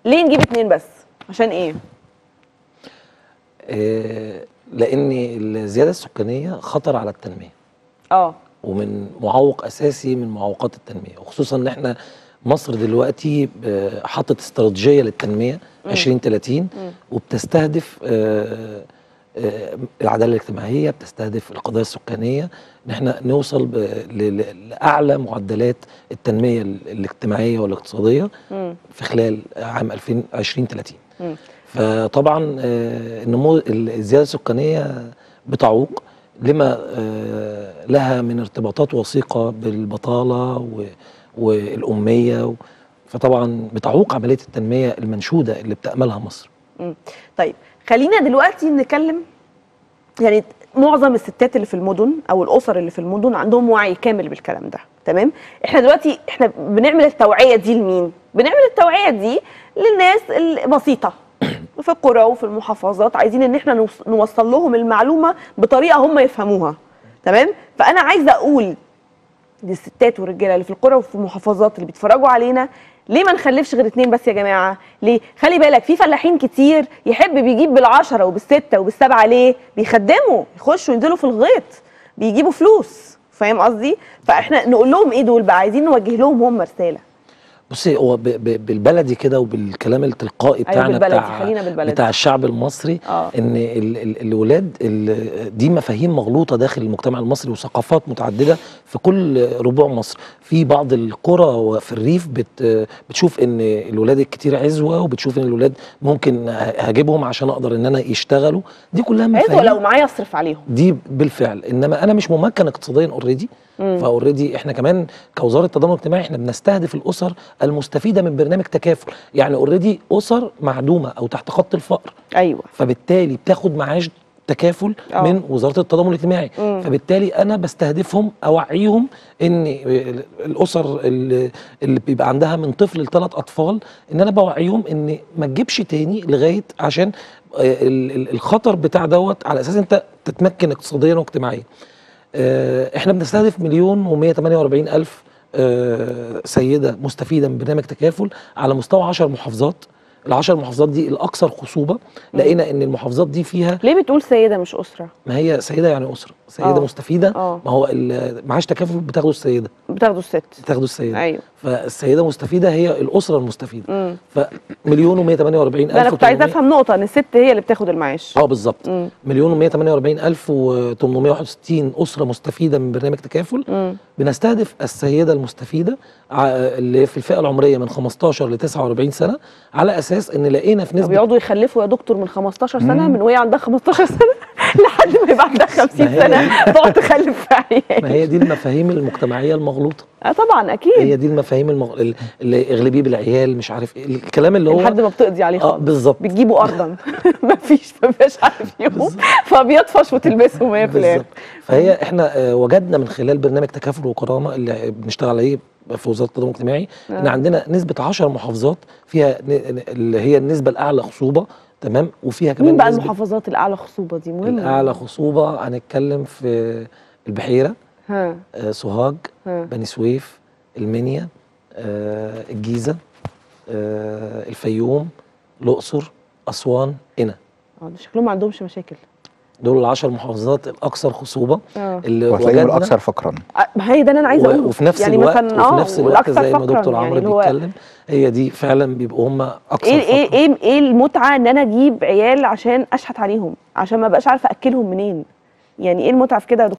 ليه نجيب اتنين بس عشان ايه آه، لان الزياده السكانيه خطر على التنميه اه ومن معوق اساسي من معوقات التنميه وخصوصا ان احنا مصر دلوقتي آه، حطت استراتيجيه للتنميه 2030 وبتستهدف آه، آه، العداله الاجتماعيه بتستهدف القضايا السكانيه ان احنا نوصل ب- ل- ل- لاعلى معدلات التنميه ال- الاجتماعيه والاقتصاديه في خلال عام 2030 مم. فطبعا آه، النمو الزياده السكانيه بتعوق لما آه، لها من ارتباطات وثيقه بالبطاله و- والاميه و- فطبعا بتعوق عمليه التنميه المنشوده اللي بتاملها مصر مم. طيب خلينا دلوقتي نتكلم يعني معظم الستات اللي في المدن او الاسر اللي في المدن عندهم وعي كامل بالكلام ده تمام احنا دلوقتي احنا بنعمل التوعيه دي لمين بنعمل التوعيه دي للناس البسيطه في القرى وفي المحافظات عايزين ان احنا نوص- نوصل لهم المعلومه بطريقه هم يفهموها تمام فانا عايزه اقول للستات والرجاله اللي في القرى وفي المحافظات اللي بيتفرجوا علينا ليه ما نخلفش غير اتنين بس يا جماعه ليه خلي بالك في فلاحين كتير يحب بيجيب بالعشرة وبالستة وبالسبعة ليه بيخدموا يخشوا ينزلوا في الغيط بيجيبوا فلوس فاهم قصدي فاحنا نقول لهم ايه دول بقى عايزين نوجه لهم هم رساله بصي هو ب- ب- بالبلدي كده وبالكلام التلقائي أيوة بتاعنا بالبلدي، بتاع خلينا بالبلدي. بتاع الشعب المصري آه. ان ال ال الولاد ال دي مفاهيم مغلوطه داخل المجتمع المصري وثقافات متعدده في كل ربوع مصر في بعض القرى وفي الريف بت بتشوف ان الولاد الكتير عزوه وبتشوف ان الولاد ممكن ه- هجيبهم عشان اقدر ان انا يشتغلوا دي كلها عايزه مفاهيم لو معايا اصرف عليهم دي بالفعل انما انا مش ممكن اقتصاديا اوريدي فاوريدي احنا كمان كوزاره التضامن الاجتماعي احنا بنستهدف الاسر المستفيده من برنامج تكافل يعني اوريدي اسر معدومه او تحت خط الفقر ايوه فبالتالي بتاخد معاش تكافل آه. من وزاره التضامن الاجتماعي مم. فبالتالي انا بستهدفهم اوعيهم ان الاسر اللي, اللي بيبقى عندها من طفل لثلاث اطفال ان انا بوعيهم ان ما تجيبش تاني لغايه عشان آه، ال- ال- الخطر بتاع دوت على اساس انت تتمكن اقتصاديا واجتماعيا آه، احنا بنستهدف مليون و148 الف آه، سيده مستفيده من برنامج تكافل على مستوى 10 محافظات العشر محافظات دي الاكثر خصوبه لقينا ان المحافظات دي فيها ليه بتقول سيده مش اسره ما هي سيده يعني اسره سيده آه. مستفيده آه. ما هو ال- معاش تكافل بتاخده السيده بتاخدوا الست بتاخده السيده ايوه فالسيده مستفيده هي الاسره المستفيده مم. فمليون و148 الف لا انا كنت عايزه افهم نقطه ان الست هي اللي بتاخد المعاش اه بالظبط مم. مليون و148 الف و861 اسره مستفيده من برنامج تكافل مم. بنستهدف السيده المستفيده ع- اللي في الفئه العمريه من 15 ل 49 سنه على اساس ان لقينا في طب نسبه يقعدوا يخلفوا يا دكتور من 15 سنه من وهي عندها 15 سنه لحد ما يبقى عندها 50 ما هي- سنه تقعد تخلف في عيال ما هي دي المفاهيم المجتمعيه المغلوطه اه طبعا اكيد هي دي المفاهيم المغ... ال- اللي اغلبيه بالعيال مش عارف ايه الكلام اللي هو لحد ما بتقضي عليه اه خالص بالظبط بتجيبوا ارضا مفيش مفيش عارف يوم فبيطفش وتلبسهم هي في الاخر بالظبط فهي احنا آه، وجدنا من خلال برنامج تكافل وكرامه اللي بنشتغل عليه في وزاره التضامن الاجتماعي ان آه. عندنا نسبه 10 محافظات فيها ن- اللي هي النسبه الاعلى خصوبه تمام وفيها كمان مين بقى نسبة المحافظات الاعلى خصوبه دي مهمه الاعلى خصوبه هنتكلم في البحيره ها آه، سوهاج ها بني سويف المنيا آه، الجيزه آه، الفيوم الاقصر اسوان قنا اه ده شكلهم ما عندهمش مشاكل دول العشر محافظات الاكثر خصوبه اه اللي وهتلاقيهم وجدنا الاكثر فقرا آه، ما هي ده اللي انا عايزه و- اقوله وفي نفس يعني الوقت مثلا وفي اه نفس الوقت والأكثر زي ما فقراً دكتور يعني عمرو اللي هو بيتكلم هي دي فعلا بيبقوا هم اكثر ايه ايه فقراً. ايه ايه المتعه ان انا اجيب عيال عشان اشحت عليهم عشان ما بقاش عارفه اكلهم منين يعني ايه المتعه في كده يا